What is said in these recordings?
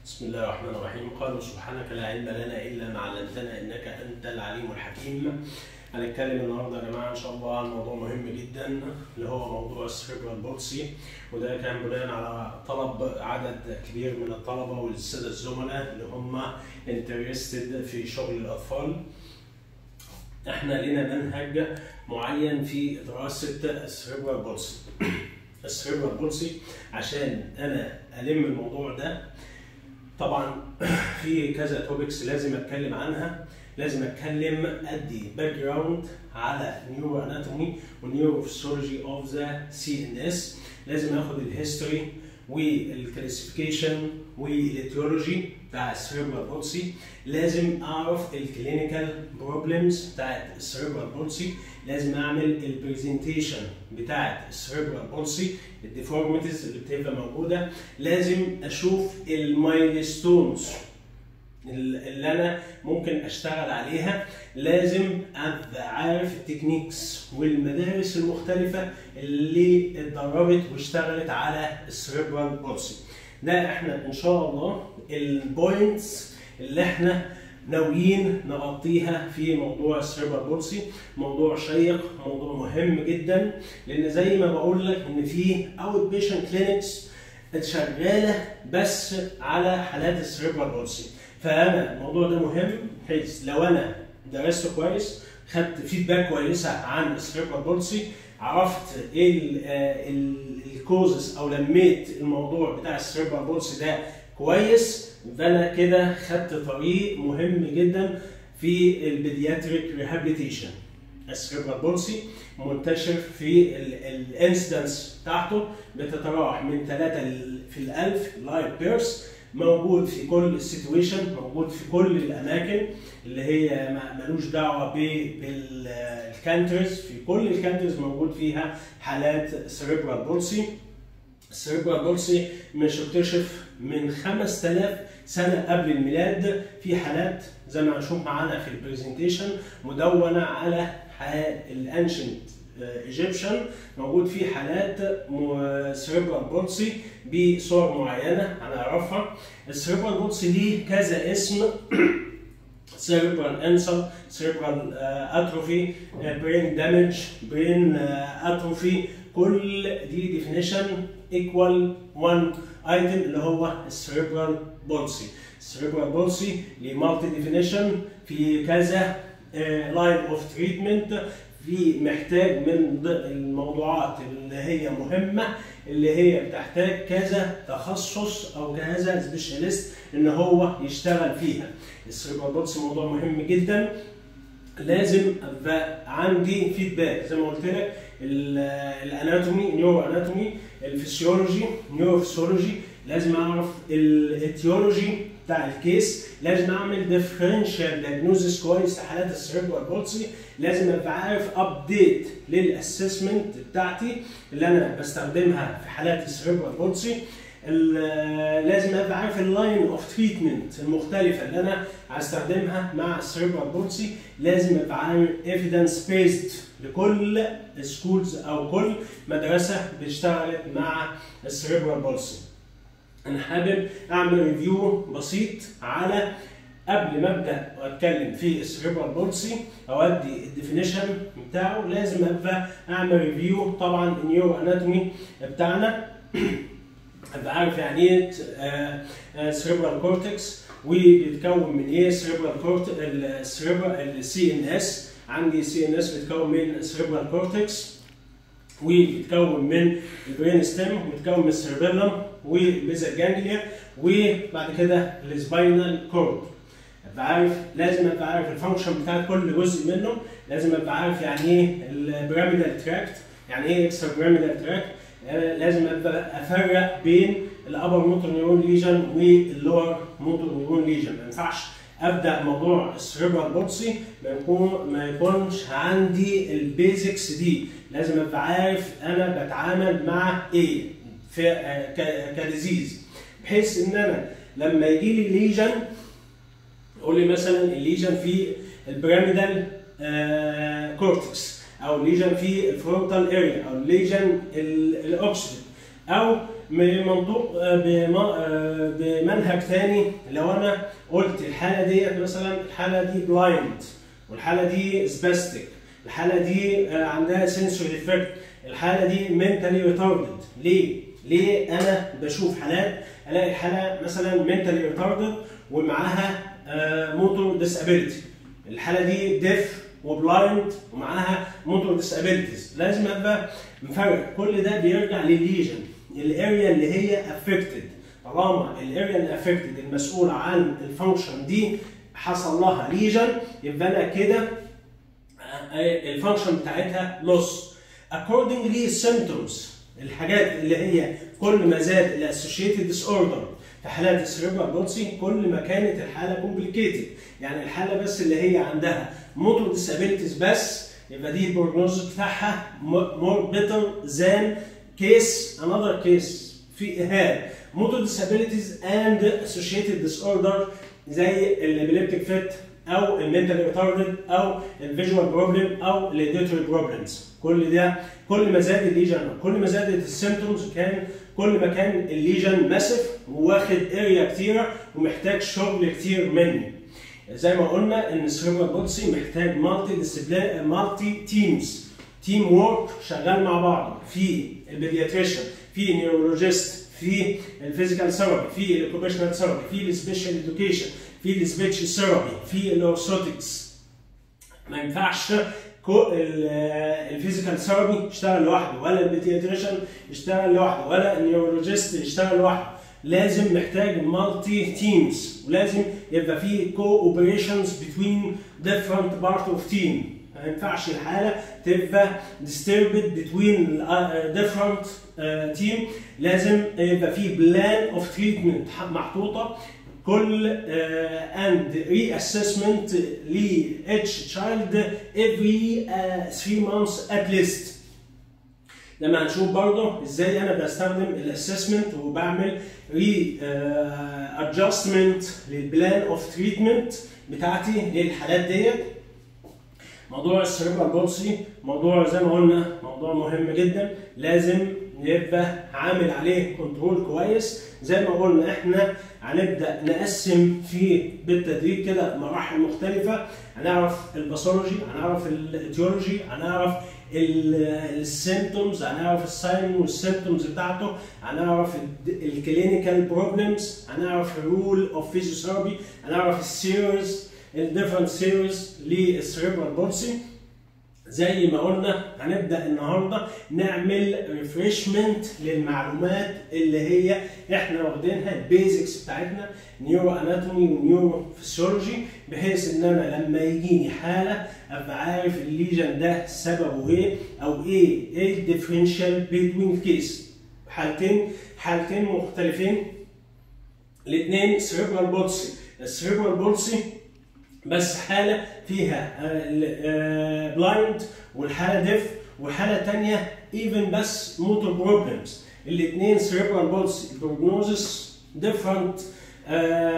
بسم الله الرحمن الرحيم قالوا سبحانك لا علم لنا الا ما علمتنا انك انت العليم الحكيم هنتكلم النهارده يا جماعه ان شاء الله عن موضوع مهم جدا اللي هو موضوع السيربرال بولسي وده كان بناء على طلب عدد كبير من الطلبه والساده الزملاء اللي هم انترستد في شغل الاطفال احنا لنا منهج معين في دراسه السيربرال بولسي السيربرال بولسي عشان انا الم الموضوع ده طبعا في كذا توبكس لازم اتكلم عنها لازم اتكلم ادي باك جراوند على نيورو اناتومي ونيورو فيسيولوجي اوف ذا سي ان اس لازم اخد الهيستوري والكلاسيفيكيشن والاتيولوجي بتاع السيربرال بولسي لازم اعرف الكلينيكال بروبلمز بتاعت السيربرال بولسي لازم اعمل البرزنتيشن بتاعت السيربرال بولسي الديفورميتيز اللي بتبقى موجوده لازم اشوف المايلستونز اللي انا ممكن اشتغل عليها لازم ابقى عارف التكنيكس والمدارس المختلفه اللي اتدربت واشتغلت على السيربرال بولسي ده احنا ان شاء الله البوينتس اللي احنا ناويين نغطيها في موضوع السيربرال بولسي موضوع شيق موضوع مهم جدا لان زي ما بقول لك ان في اوت بيشنت كلينكس شغاله بس على حالات السيربرال بولسي فانا الموضوع ده مهم بحيث لو انا درسته كويس خدت فيدباك كويسه عن السيربرال بولسي عرفت ايه الكوزز او لميت الموضوع بتاع السيربرال بولسي ده كويس فانا كده خدت طريق مهم جدا في البيدياتريك ريهابيليتيشن السيربرال بولسي منتشر في الانسيدنس بتاعته بتتراوح من 3 في الألف لايف بيرس موجود في كل السيتويشن موجود في كل الاماكن اللي هي ملوش دعوه بالكانترز في كل الكانترز موجود فيها حالات سيريبرال بولسي السيريبرال بولسي مش اكتشف من 5000 سنه قبل الميلاد في حالات زي ما هنشوف معانا في البرزنتيشن مدونه على الانشنت ايجيبشن موجود فيه حالات سيريبرال بولسي بصور معينه هنعرفها السيريبرال بولسي ليه كذا اسم cerebral انسر cerebral اتروفي برين دامج برين اتروفي كل دي ديفينيشن ايكوال 1 ايتم اللي هو السيريبرال بولسي السيريبرال بولسي ليه مالتي ديفينيشن في كذا لاين اوف تريتمنت في محتاج من الموضوعات اللي هي مهمه اللي هي بتحتاج كذا تخصص او كذا سبيشاليست ان هو يشتغل فيها. السيربرال بولسي موضوع مهم جدا لازم ابقى عندي فيدباك زي ما قلت لك الاناتومي نيورو اناتومي الفسيولوجي نيورو فسيولوجي لازم اعرف الاتيولوجي بتاع الكيس لازم اعمل ديفرنشال دايجنوزس كويس لحالات السيربرال بولسي لازم ابقى عارف ابديت للاسسمنت بتاعتي اللي انا بستخدمها في حالات السيربرال بولسي لازم ابقى عارف اللاين اوف تريتمنت المختلفه اللي انا هستخدمها مع السيربرال بولسي لازم ابقى عارف ايفيدنس بيزد لكل سكولز او كل مدرسه بتشتغل مع السيربرال بولسي انا حابب اعمل ريفيو بسيط على قبل ما ابدا واتكلم في السيربرال بولسي او ادي الديفينيشن بتاعه لازم ابقى اعمل ريفيو طبعا النيورو اناتومي بتاعنا ابقى عارف يعني ايه سيربرال كورتكس وبيتكون من ايه سيربرال كورت السيربرال السي ان اس عندي سي ان اس بيتكون من سيربرال كورتكس وبيتكون من البرين ستيم وبيتكون من السيربيلم والبيزا جانجليا وبعد كده السباينال كورد ابقى عارف لازم ابقى عارف الفانكشن بتاع كل جزء منه لازم ابقى عارف يعني ايه البيراميدال تراكت يعني ايه اكسترا بيراميدال تراكت لازم ابقى افرق بين الابر موتور نيورون ليجن واللور موتور نيورون ليجن ما ينفعش ابدا موضوع السيربرال بولسي ما يكون ما يكونش عندي البيزكس دي لازم ابقى عارف انا بتعامل مع ايه في كديزيز بحيث ان انا لما يجي لي ليجن يقول لي مثلا الليجن في البيراميدال آه كورتكس او ليجن في الفرونتال اريا او ليجن الاوكسيد او بمنطوق آه، بم- آه، بمنهج تاني لو انا قلت الحاله ديت مثلا الحاله دي بلايند والحاله دي سباستيك الحاله دي آه، عندها سنسوري ديفكت الحاله دي منتالي ريتاردد ليه؟ ليه انا بشوف حالات الاقي حاله مثلا منتالي ريتاردد ومعاها موتور ديسابيلتي الحاله دي ديف وبلايند ومعاها موتور ديسابيلتيز لازم ابقى مفرق كل ده بيرجع للليجن الاريا اللي هي افكتد طالما الاريا اللي افكتد المسؤوله عن الفانكشن دي حصل لها ليجن يبقى انا كده الفانكشن بتاعتها لوس accordingly symptoms الحاجات اللي هي كل ما زاد الاسوشيتد ديس اوردر في حالات السيريبرال بولسي كل ما كانت الحاله كومبليكيتد يعني الحاله بس اللي هي عندها موتور ديسابيلتيز بس يبقى دي البروجنوز بتاعها مور بيتر ذان كيس انذر كيس في ايهاب موتور ديسابيلتيز اند اسوشيتد ديس اوردر زي الابيليبتيك فيت او المنتال ريتاردد او الفيجوال بروبلم او الايديتوري بروبلمز كل ده كل ما زاد الليجن كل ما زادت السيمتومز كان كل ما كان الليجن ماسف وواخد اريا كتيره ومحتاج شغل كتير مني زي ما قلنا ان السيرفر بولسي محتاج مالتي ديسيبلين مالتي تيمز تيم وورك شغال مع بعض في البيدياتريشن في النيورولوجيست في الفيزيكال ثيرابي في الاوكوبيشنال ثيرابي في السبيشال اديوكيشن في السبيتش ثيرابي في الاورثوتكس ما ينفعش كو- ال- الفيزيكال ثيرابي يشتغل لوحده ولا البيدياتريشن يشتغل لوحده ولا النيورولوجيست يشتغل لوحده لازم محتاج مالتي تيمز ولازم يبقى في كو اوبريشنز بتوين ديفرنت بارت اوف تيم ما ينفعش الحاله تبقى disturbed between uh, different uh, team لازم يبقى في بلان اوف تريتمنت محطوطه كل اند ري اسسمنت ل each child every 3 months at least لما هنشوف برضه ازاي انا بستخدم الاسسمنت وبعمل ري ادجستمنت للبلان اوف تريتمنت بتاعتي للحالات ديت موضوع السيريبرال بولسي موضوع زي ما قلنا موضوع مهم جدا لازم يبقى عامل عليه كنترول كويس زي ما قلنا احنا هنبدا نقسم فيه بالتدريج كده مراحل مختلفه هنعرف الباثولوجي هنعرف الايتيولوجي هنعرف السيمتومز هنعرف الساين والسيمتومز بتاعته هنعرف الكلينيكال بروبلمز هنعرف الرول اوف فيزيوثيرابي هنعرف السيريز الديفرنت سيريز للسيريبرال بولسي زي ما قلنا هنبدا النهارده نعمل ريفريشمنت للمعلومات اللي هي احنا واخدينها البيزكس بتاعتنا نيورو اناتومي ونيورو فيسيولوجي بحيث ان انا لما يجيني حاله ابقى عارف الليجن ده سببه ايه او ايه ايه الديفرنشال بين كيس حالتين حالتين مختلفين الاثنين سيريبرال بولسي السيريبرال بولسي بس حاله فيها بلايند والحاله ديف وحاله تانية ايفن بس موتور بروبلمز الاثنين سيريبرال بولسي البروجنوزس different uh,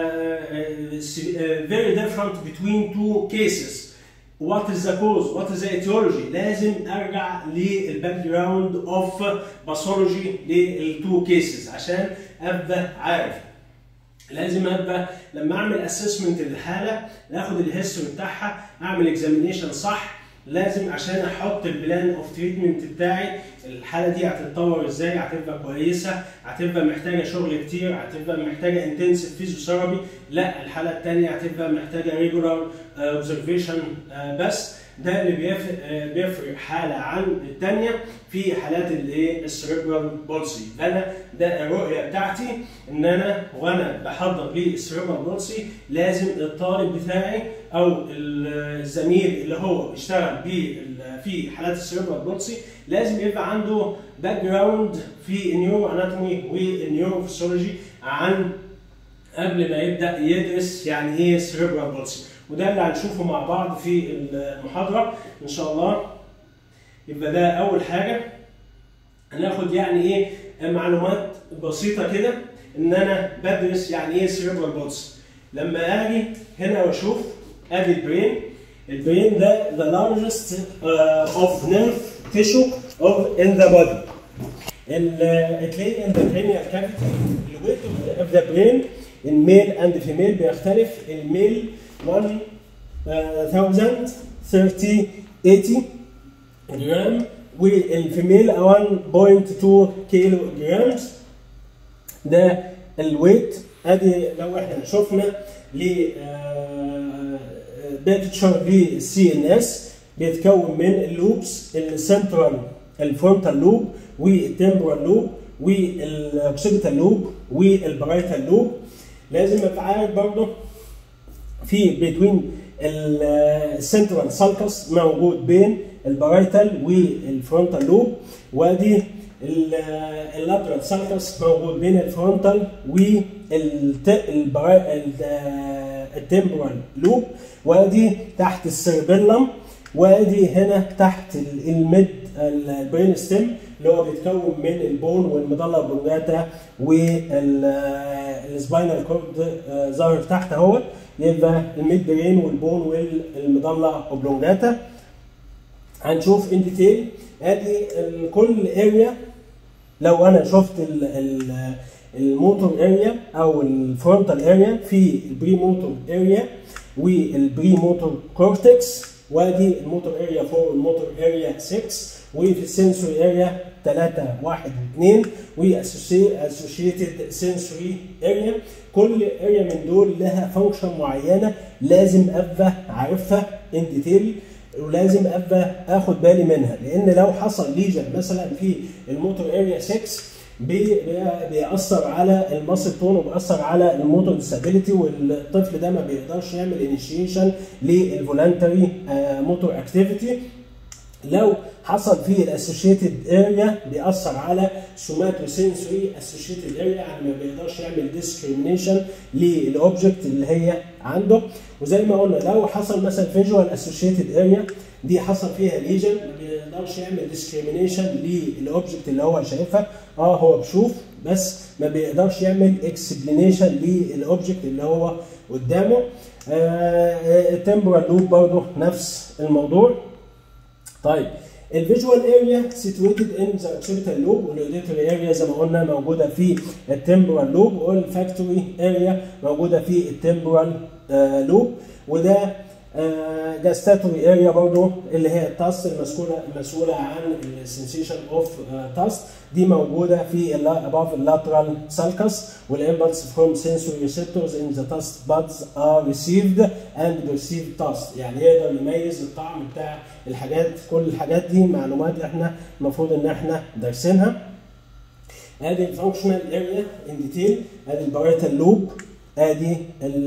uh, very different between two cases what is the cause what is the etiology لازم ارجع للباك جراوند اوف باثولوجي للتو كيسز عشان ابقى عارف لازم ابقى لما اعمل اسسمنت للحاله اخد الهيستوري بتاعها اعمل اكزامينيشن صح لازم عشان احط البلان اوف تريتمنت بتاعي الحاله دي هتتطور ازاي هتبقى كويسه هتبقى محتاجه شغل كتير هتبقى محتاجه انتنسيف فيزيوثيرابي لا الحاله الثانيه هتبقى محتاجه ريجولار اوبزرفيشن بس ده اللي بيفرق بيفرق حاله عن الثانيه في حالات الايه السيريبرال بولسي انا ده الرؤيه بتاعتي ان انا وانا بحضر للسيريبرال بولسي لازم الطالب بتاعي او الزميل اللي هو بيشتغل في حالات السيريبرال بولسي لازم يبقى عنده باك جراوند في النيورو اناتومي والنيورو فيسيولوجي عن قبل ما يبدا يدرس يعني ايه سيريبرال بولسي وده اللي هنشوفه مع بعض في المحاضره ان شاء الله يبقى ده اول حاجه هناخد يعني ايه معلومات بسيطه كده ان انا بدرس يعني ايه سيريبرال بولسي لما اجي هنا واشوف ادي البرين البرين ده the largest uh, of nerve tissue of in the body تلاقي in the cranial cavity the weight of the brain in male and female بيختلف الميل 1000 30 80 جرام والفيميل 1.2 كيلو جرامز ده الويت ادي لو احنا شفنا ل بيكتشر للسي ان اس بيتكون من اللوبس السنترال الفرونتال لوب والتمبرال لوب والاوكسيبيتال لوب والبرايتال لوب لازم ابقى عارف برضه في بين السنترال سالكس موجود بين البرايتال والفرونتال لوب وادي اللاترال سالكس موجود بين الفرونتال والتمبرال لوب وادي تحت السيربيلم وادي هنا تحت الميد البرين ستيم اللي هو بيتكون من البون والمضله البلونجاتا والسباينال كورد ظاهر تحت اهوت يبقى الميد برين والبون والمضله اوبلونجاتا هنشوف ان ديتيل ادي كل اريا لو انا شفت ال ال الموتور اريا او الفرونتال اريا في البري موتور اريا والبري موتور كورتكس وادي الموتور اريا 4 والموتور اريا 6 وفي السنسوري اريا 3 1 و2 واسوشيتد سنسوري اريا كل اريا من دول لها فانكشن معينه لازم ابقى عارفها ان ديتيل ولازم ابقى اخد بالي منها لان لو حصل ليجن مثلا في الموتور اريا 6 بي بيأثر على الماسل تون وبيأثر على الموتور ديسابيلتي والطفل ده ما بيقدرش يعمل انيشيشن للفولنتري موتور اكتيفيتي لو حصل فيه الاسوشيتد اريا بيأثر على سوماتو سنسوري اسوشيتد اريا يعني ما بيقدرش يعمل ديسكريميشن للاوبجكت اللي هي عنده وزي ما قلنا لو حصل مثلا فيجوال اسوشيتد اريا دي حصل فيها ليجن ما بيقدرش يعمل ديسكريميشن للاوبجكت اللي هو شايفها اه هو بيشوف بس ما بيقدرش يعمل اكسبلينيشن للاوبجكت اللي هو قدامه آه التمبرال لوب برضه نفس الموضوع طيب الفيجوال اريا سيتويتد ان ذا اوكسيبيتال لوب والاوديتوري اريا زي ما قلنا موجوده في التمبرال لوب والفاكتوري اريا موجوده في التمبرال لوب وده جاستاتوري اريا برضه اللي هي التاست المسؤوله المسؤوله عن السنسيشن اوف تاست دي موجوده في above اللاترال سالكس والامبلس فروم sensory receptors in the taste buds are received and perceived taste يعني يقدر يميز الطعم بتاع الحاجات كل الحاجات دي معلومات احنا المفروض ان احنا دارسينها ادي الفانكشنال اريا ان ديتيل ادي الباريتال لوب ادي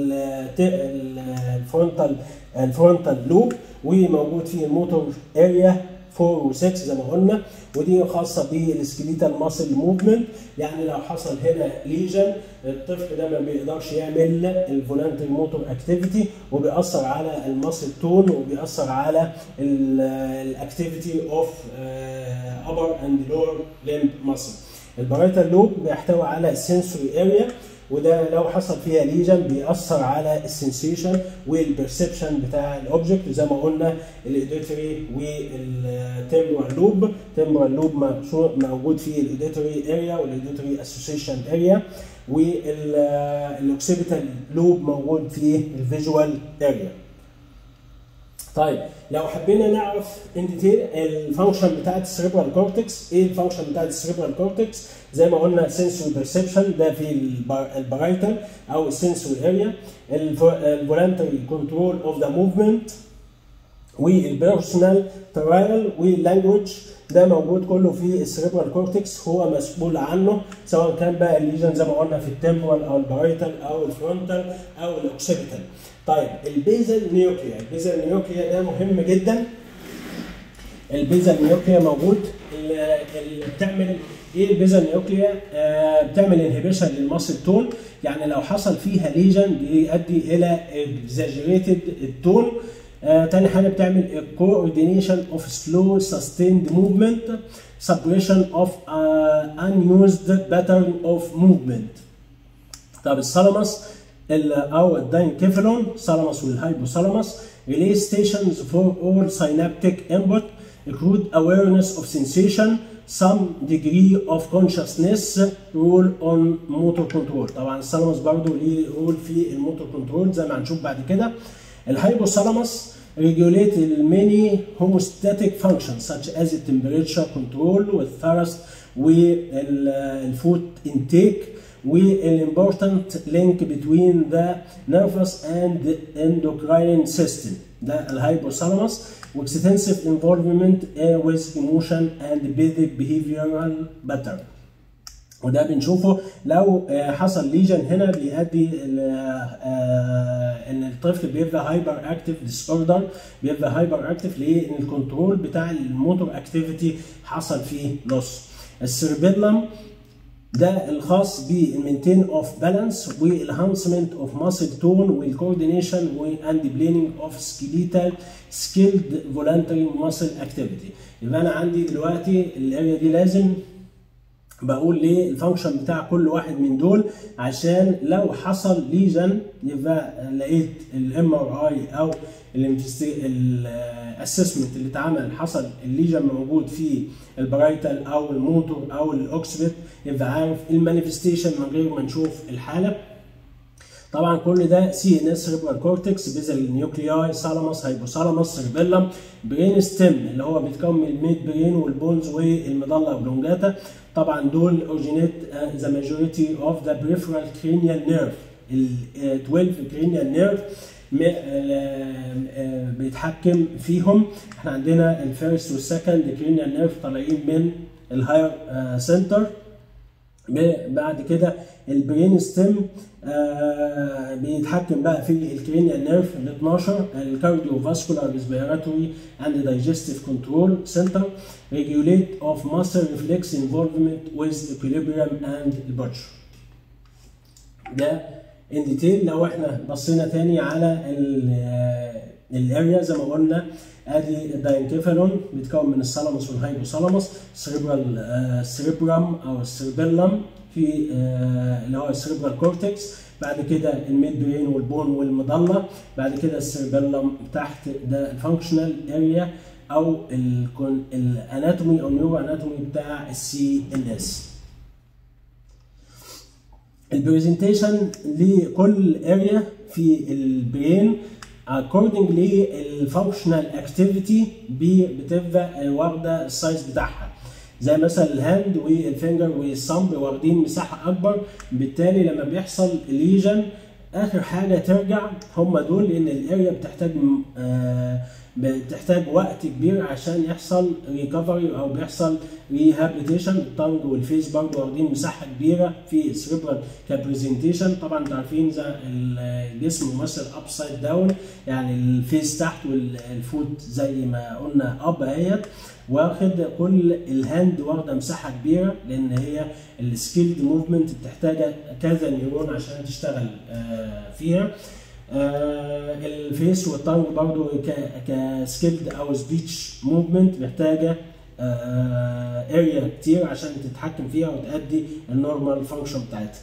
الفرونتال الفرونتال لوب وموجود فيه الموتور اريا 4 و6 زي ما قلنا ودي خاصه بالسكليتال ماسل موفمنت يعني لو حصل هنا ليجن الطفل ده ما بيقدرش يعمل الفولانتري موتور اكتيفيتي وبيأثر على الماسل تون وبيأثر على الاكتيفيتي اوف upper and lower limb muscle البرايتال لوب بيحتوي على السنسوري اريا وده لو حصل فيها ليجن بيأثر على السنسيشن والبرسبشن بتاع الاوبجكت زي ما قلنا الايديتوري والتمبرال لوب التمبرال لوب موجود في الايديتوري اريا والايديتوري اسوسيشن اريا والاوكسيبيتال لوب موجود في الفيجوال اريا طيب لو حبينا نعرف ان ديتيل الفانكشن بتاعت السيريبرال كورتكس ايه الفانكشن بتاعت السيريبرال كورتكس زي ما قلنا سنسوري بيرسبشن ده في البرايتال او السنسوري اريا الفولنتري كنترول اوف ذا موفمنت والبيرسونال ترايل واللانجوج ده موجود كله في السيريبرال كورتكس هو مسؤول عنه سواء كان بقى الليجن زي ما قلنا في التمبرال او البرايتال او الفرونتال او الاوكسيبيتال طيب البيزل نيوكليا البيزل نيوكليا ده مهم جدا البيزل نيوكليا موجود اللي بتعمل ايه البيزل نيوكليا آه بتعمل انهبيشن للماسل تون يعني لو حصل فيها ليجن بيؤدي الى اكزاجريتد التون آه تاني حاجه بتعمل coordination of slow sustained movement suppression of uh, unused pattern of movement طب الثالاموس او الداينكيفالون ثالاموس والهايبوثالاموس relay stations for all synaptic input include awareness of sensation some degree of consciousness rule on motor control طبعا الثالاموس برضه ليه رول في الموتور كنترول زي ما هنشوف بعد كده الهايبوثالاموس regulate many homeostatic functions such as the temperature control والثرست والفوت intake والimportant link between the nervous and endocrine system ده الهايبوثالاموس واكستنسيve involvement with emotion and basic behavioral pattern وده بنشوفه لو حصل ليجن هنا بيؤدي ان الطفل بيبقى هايبر اكتف ديس اوردر بيبقى هايبر اكتف ليه؟ ان الكنترول بتاع الموتور اكتيفيتي حصل فيه لوس. السيربيلم ده الخاص بالمينتين اوف بالانس والانهانسمنت اوف ماسل تون والكوردينيشن واند بليننج اوف سكيليتال سكيلد فولنتري ماسل اكتيفيتي يبقى انا عندي دلوقتي الاريا دي لازم بقول ليه الفانكشن بتاع كل واحد من دول عشان لو حصل ليجن يبقى لقيت الام ار اي او الاسسمنت اللي اتعمل حصل الليجن موجود في البرايتال او الموتور او الاوكسبت يبقى عارف المانيفستيشن من غير ما نشوف الحاله طبعا كل ده سي ان اس سيربرال كورتكس بيزل نيوكلياي ثالاموس هايبوثالاموس سيربيلم برين ستيم اللي هو بيتكون من الميد برين والبونز والمضله اوبلونجاتا طبعا دول اوريجينيت ذا ماجوريتي اوف ذا بريفرال كرينيال نيرف ال 12 كرينيال نيرف بيتحكم فيهم احنا عندنا الفيرست والسكند كرينيال نيرف طالعين من الهاير سنتر بعد كده البرين ستيم آه بيتحكم بقى في الكرينيال نيرف ال 12 الكارديو فاسكولار ريسبيراتوري اند دايجستيف كنترول سنتر ريجوليت اوف ماسل ريفلكس انفولفمنت ويز equilibrium اند البوتشر ده ان ديتيل لو احنا بصينا تاني على الاريا زي ما قلنا ادي الداينكيفالون بيتكون من الثالاموس والهايبوثالاموس سيريبرال سيريبرام او السيربيلم في اللي هو السيريبرال كورتكس بعد كده الميد برين والبون والمضله بعد كده السيربيلم تحت ده الفانكشنال اريا او الاناتومي او نيورو اناتومي بتاع السي ان اس البرزنتيشن لكل اريا في البرين according للفانكشنال اكتيفيتي بتبقى واخده السايز بتاعها زي مثلا الهاند والفينجر والصمب واخدين مساحه اكبر بالتالي لما بيحصل ليجن اخر حاجه ترجع هم دول لان الاريا بتحتاج آه بتحتاج وقت كبير عشان يحصل ريكفري او بيحصل ريهابيليتيشن التانج والفيس برضه واخدين مساحه كبيره في السريبرال كبرزنتيشن طبعا انتوا عارفين زي الجسم ممثل اب سايد داون يعني الفيس تحت والفوت زي ما قلنا اب اهيت واخد كل الهاند واخده مساحه كبيره لان هي السكيلد موفمنت بتحتاج كذا نيورون عشان تشتغل فيها آه الفيس والتانج برضو كسكيلد او سبيتش موفمنت محتاجه آه اريا كتير عشان تتحكم فيها وتأدي النورمال فانكشن بتاعتها.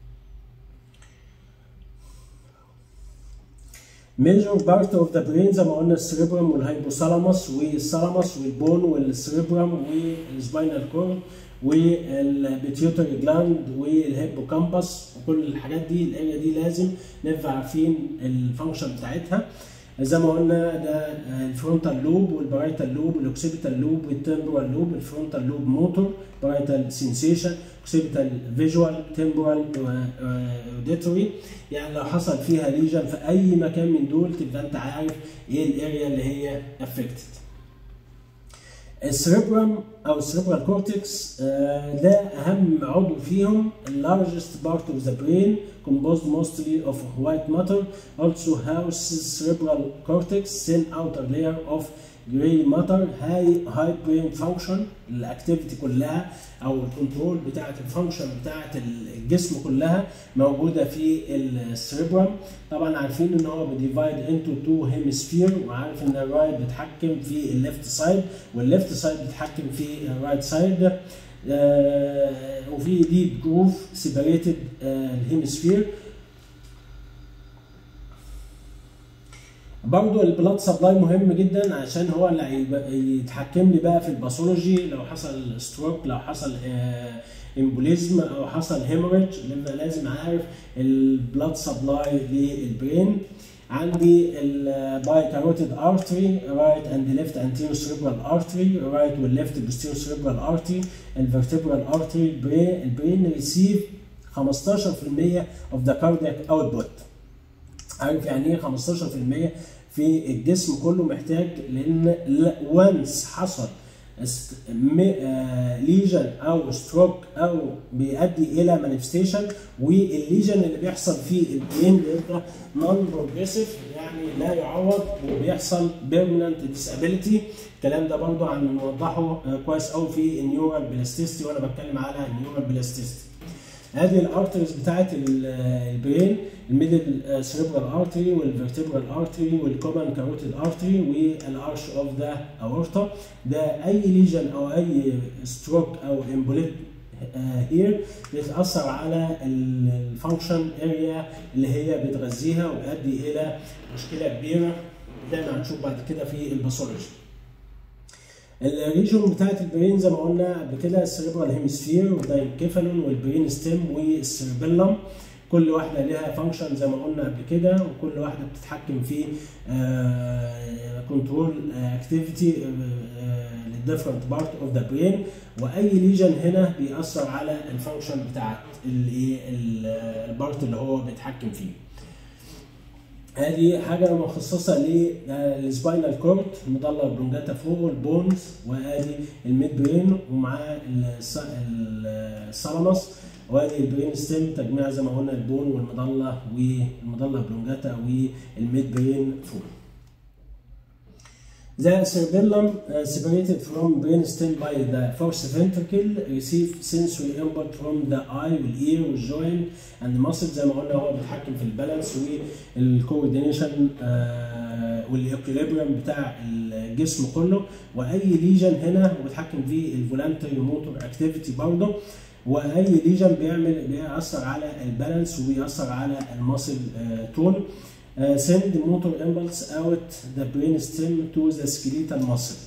ميجور بارت اوف ذا برين زي ما قلنا السريبرم والهايبوثالاموس والثالاموس والبون والسريبرم والسباينال كورد والبيتيوتري جلاند والهيبوكامبس وكل الحاجات دي الاريا دي لازم نبقى عارفين الفانكشن بتاعتها زي ما قلنا ده الفرونتال لوب والبرايتال لوب والاوكسيبيتال لوب والتمبرال لوب الفرونتال لوب موتور برايتال سensation اوكسيبيتال فيجوال تمبرال اوديتوري يعني لو حصل فيها ليجن في اي مكان من دول تبقى انت عارف ايه الاريا اللي هي افكتد السريبرم او السريبرال كورتكس ده اهم عضو فيهم largest part of the brain composed mostly of white matter also houses cerebral cortex thin outer layer of gray matter high high brain function الاكتيفيتي كلها او الكنترول بتاعه الفانكشن بتاعه الجسم كلها موجوده في السريبرم طبعا عارفين ان هو بيديفايد انتو تو هيمسفير وعارف ان الرايت بيتحكم في الليفت سايد والليفت سايد بيتحكم في الرايت سايد آه وفي ديب جروف سيبريتد الهيمسفير برضو البلاد سبلاي مهم جدا عشان هو اللي هيبقى- يتحكم لي بقى في الباثولوجي لو حصل ستروك لو حصل امبوليزم او حصل هيموريج لان لازم عارف البلاد سبلاي للبرين عندي الباي كاروتيد ارتري رايت اند ليفت انتيريو سيريبرال ارتري رايت والليفت بوستيريو سيريبرال ارتري الفرتبرال ارتري البرين البرين ريسيف 15% of the cardiac output عارف يعني ايه 15% في الجسم كله محتاج لان وانس حصل ليجن او ستروك او بيؤدي الى مانيفستيشن والليجن اللي بيحصل في البرين بيبقى نون بروجريسيف يعني لا يعوض وبيحصل بيرمننت ديسابيلتي الكلام ده برضه هنوضحه آه، كويس قوي في النيورال بلاستيستي وانا بتكلم على النيورال بلاستيستي ادي الارتريز بتاعت ال- البرين الميدل سيريبرال ارتري والفرتبرال ارتري والكومن كاروتيد ارتري والارش اوف ذا اورتا ده اي ليجن او اي ستروك او امبوليت هير بيتاثر على الفانكشن اريا اللي هي بتغذيها ويؤدي الى مشكله كبيره زي ما هنشوف بعد كده في الباثولوجي الريجون بتاعت البرين زي ما قلنا قبل كده السيريبرال هيمسفير والداينكيفالون والبرين ستيم والسيربيلم كل واحده ليها فانكشن زي ما قلنا قبل كده وكل واحده بتتحكم في كنترول اكتيفيتي للديفرنت بارت اوف ذا برين واي ليجن هنا بيأثر على الفانكشن بتاعت الايه البارت اللي هو بيتحكم فيه هذه حاجه مخصصه للسباينال كورد المضله بلونجاتا فوق والبونز وادي الميد برين ومعاه الس- الثالاموس وادي البرين ستيم تجميع زي ما قلنا البون والمضله والمضله بلونجاتا والميد برين فوق The cerebellum uh, separated from brainstem by the fourth ventricle receive sensory input from the eye والاير والجوينت and the muscle زي ما قلنا هو بيتحكم في البالانس والكوردينيشن والاكوليبريم بتاع الجسم كله واي ليجن هنا هو بيتحكم في الفولانتري موتور اكتيفيتي برضه واي ليجن بيعمل بيأثر على البالانس وبيأثر على الماسل تون uh, send the motor impulse out the brain stem to the skeletal muscle.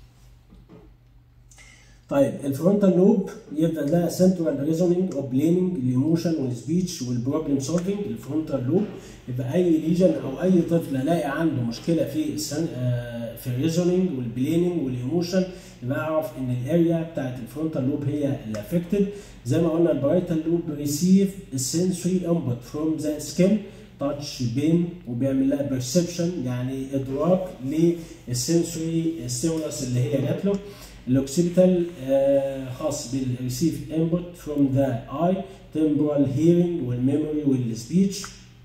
طيب الفرونتال لوب يبقى ده سنترال ريزونينج او بليننج الايموشن والسبيتش والبروبلم سولفنج الفرونتال لوب يبقى اي ليجن او اي طفل الاقي عنده مشكله في السن آه في الريزونينج والبليننج والايموشن يبقى اعرف ان الاريا بتاعت الفرونتال لوب هي اللي افكتد زي ما قلنا البرايتال لوب ريسيف السنسوري انبوت فروم ذا سكين تاتش بين وبيعمل لها بيرسبشن يعني ادراك للسنسوري ستيمولس اللي هي جات له الاوكسيبيتال آه خاص بالريسيف انبوت فروم ذا اي temporal hearing والميموري والسبيتش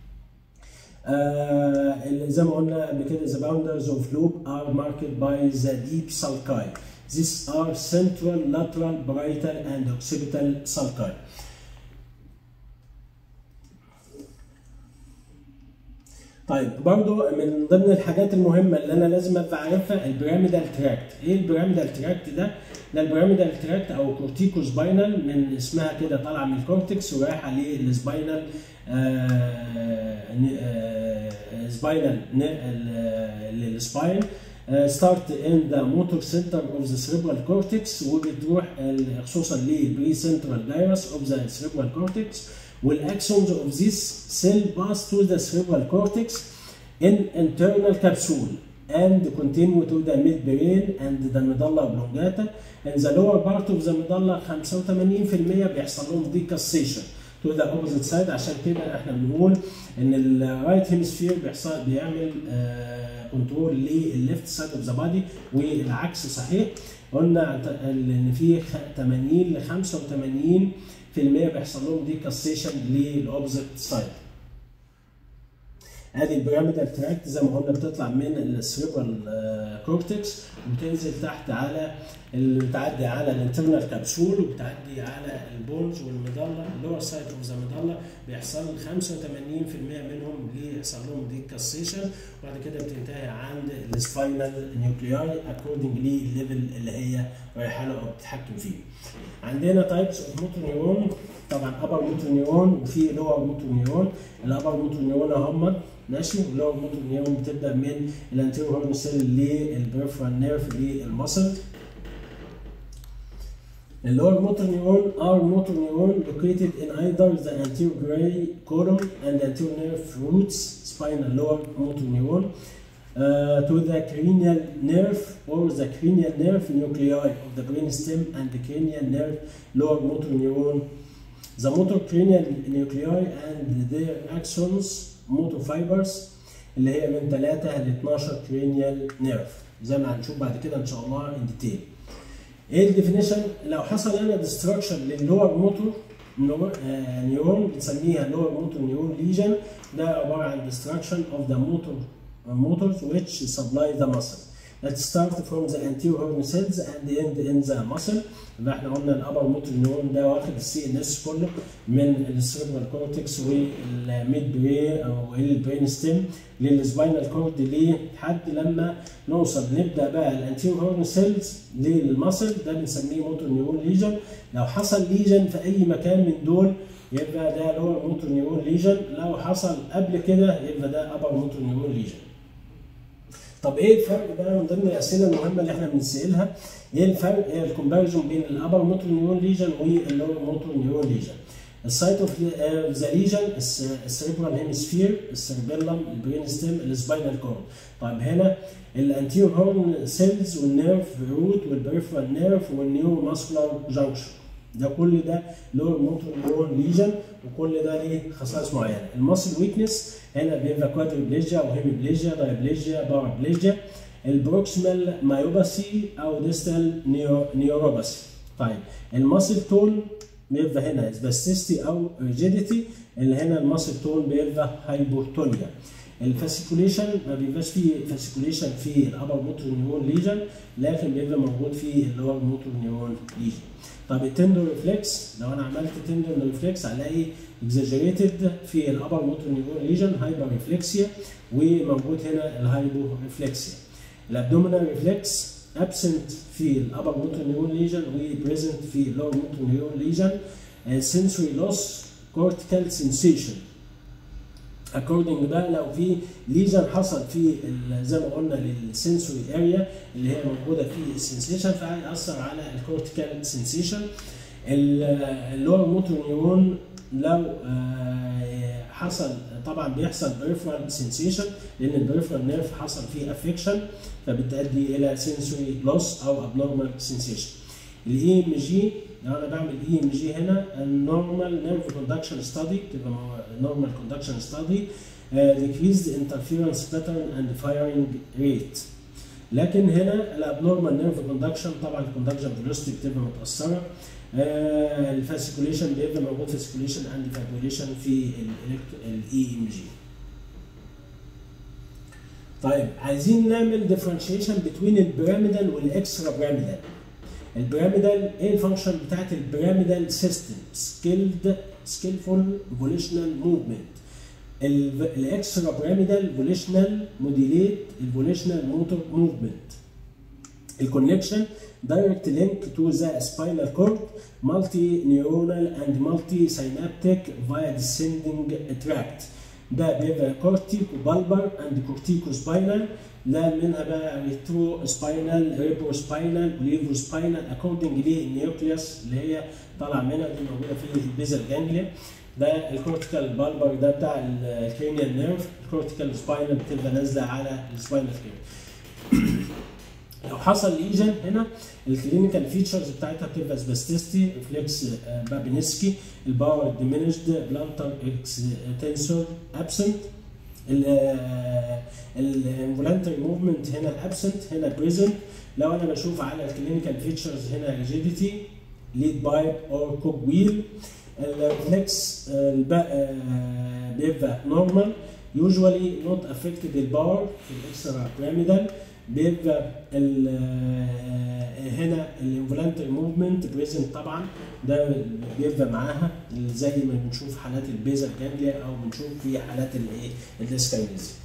آه زي ما قلنا قبل كده the boundaries of loop are marked by the deep sulci these are central lateral parietal and occipital sulci طيب برضو من ضمن الحاجات المهمة اللي أنا لازم أبقى عارفها البيراميدال تراكت، إيه البيراميدال تراكت ده؟ ده البيراميدال تراكت أو كورتيكو سباينال من اسمها كده طالعة من الكورتكس ورايحة للسباينال سباينال للسباين ستارت ان ذا موتور سنتر اوف ذا سيريبرال كورتكس وبتروح خصوصا للبري سنترال جايرس اوف ذا سيريبرال كورتكس والاكسونز of this cell pass to the cerebral cortex in internal capsule and continue to the midbrain and the medulla oblongata in the lower part of the medulla 85% بيحصل لهم decussation to the opposite side عشان كده احنا بنقول ان الرايت هيمسفير بيحصل بيعمل كنترول للليفت سايد اوف ذا بادي والعكس صحيح قلنا ان في 80 ل 85 في المية بيحصل لهم ديكاسيشن للاوبزيت سايد ادي البيراميدال تراكت زي ما قلنا بتطلع من السيربرال كورتكس وتنزل تحت على اللي بتعدي على الانترنال كابسول وبتعدي على البونز والمضله اللور سايد اوف ذا مضله بيحصل 85% منهم بيحصل لهم ديكاسيشن وبعد كده بتنتهي عند السباينال نيوكلياي اكوردنج للليفل اللي هي رايحه له او بتتحكم فيه. عندنا تايبس اوف موتور نيورون طبعا ابر موتور نيورون وفي لور موتور نيورون الابر موتور نيورون هم ماشي واللور موتور نيورون بتبدا من الانتيرو هورن سيل للبريفرال نيرف للمسل اللور موتور نيورون are motor neuron located in either the anterior gray column and anterior nerve roots spinal lower motor neuron uh, to the cranial nerve or the cranial nerve nuclei of the brainstem and the cranial nerve lower motor neuron. The motor cranial nuclei and their axons motor fibers اللي هي من 3 ل 12 cranial nerve زي ما هنشوف بعد كده ان شاء الله in detail. ايه الديفينيشن؟ لو حصل هنا ديستراكشن لللور موتور نيورون بنسميها لور موتور نيورون ليجن ده عباره عن destruction of the motor motors which supply the muscle. Let's start from the anterior horn cells and end in the muscle. يبقى احنا قلنا الابر موتور نيورون ده واخد السي ان اس كله من السيربرال كورتكس والميد بري او البرين ستيم للسباينال كورد لحد لما نوصل نبدا بقى الانتيريور هورن سيلز للمسل ده بنسميه موتور نيورون ليجن لو حصل ليجن في اي مكان من دول يبقى ده لور موتور نيورون ليجن لو حصل قبل كده يبقى ده ابر موتور نيورون ليجن طب ايه الفرق بقى من ضمن الاسئله المهمه اللي احنا بنسالها ايه الفرق ايه الكومباريزون بين الابر موتور نيورون ليجن واللور موتور نيورون ليجن السايت اوف ذا ليجن السريبرال هيمسفير السيربيلم البرين ستيم السباينال كورد طيب هنا الانتيور هورن سيلز والنيرف روت والبريفرال نيرف والنيورو ماسكولار جانكشن ده كل ده لور موتور نيورون ليجن وكل ده ليه خصائص معينه الماسل ويكنس هنا بيبقى كوادريبليجيا وهيميبليجيا دايبليجيا بارابليجيا البروكسيمال مايوباسي او ديستال نيو نيوروباسي طيب الماسل تون بيبقى هنا سباستيستي او ريجيديتي اللي هنا الماسل تون بيبقى هايبوتونيا الفاسيكوليشن ما بيبقاش فيه فاسيكوليشن في الابر موتور نيورون ليجن لكن بيبقى موجود في اللور موتور نيورون ليجن طب التندو ريفلكس لو انا عملت تندو ريفلكس هلاقي اكزاجريتد في الابر موتور نيورون ليجن هايبر ريفلكسيا وموجود هنا الهايبو ريفلكسيا الابدومينال ريفلكس ابسنت في الابر موتور نيورون ليجن وبريزنت في اللور موتور نيورون ليجن سنسوري لوس كورتيكال سنسيشن اكوردنج بقى لو في ليجن حصل في زي ما قلنا للسنسوري اريا اللي هي موجوده في السنسيشن فهيأثر على الكورتيكال سنسيشن اللور موتور نيورون لو حصل طبعا بيحصل بريفرال سنسيشن لان البريفرال نيرف حصل فيه افكشن فبتؤدي الى سنسوري لوس او ابنورمال سنسيشن الاي ام جي لو انا بعمل اي ام جي هنا النورمال نيرف كوندكشن ستادي تبقى نورمال كوندكشن ستادي decreased interference pattern and firing rate لكن هنا الابنورمال نيرف كوندكشن طبعا الكوندكشن فيلوسيتي بتبقى متاثره الفاسيكوليشن بيبقى موجود فاسيكوليشن اند فابوليشن في الاي ام جي طيب عايزين نعمل ديفرنشيشن بين البيراميدال والاكسترا بيراميدال البيراميدال ايه الفانكشن بتاعت البيراميدال سيستم سكيلد سكيلفول فوليشنال موفمنت الاكسترا بيراميدال فوليشنال موديليت الفوليشنال موتور موفمنت الكونكشن direct link to the spinal cord multi-neuronal and multi-synaptic via descending tract ده بيبقى كورتيكو بالبر اند كورتيكو سباينال ده منها بقى ريترو سباينال ريبو سباينال وليفو سباينال اكوردنج للنيوكليوس اللي هي طالعه منها دي موجوده في البيزل جانجليا ده الكورتيكال بالبر ده بتاع الكرينيال نيرف الكورتيكال سباينال بتبقى نازله على السباينال كيرف لو حصل ليجن هنا الكلينيكال فيتشرز بتاعتها بتبقى سباستيستي ريفلكس بابينسكي الباور ديمينشد بلانتر اكستنسور ابسنت الانفولانتري موفمنت هنا ابسنت هنا بريزنت لو انا بشوف على الكلينيكال فيتشرز هنا ريجيديتي ليد بايب اور كوك ويل الريفلكس بيبقى نورمال يوجوالي نوت افكتد الباور في الاكسترا بيراميدال بيبقى هنا الانفولانتري موفمنت بريزنت طبعا ده بيبقى معاها زي ما بنشوف حالات البيزل جانجليا او بنشوف في حالات الايه الديسكاينيزيا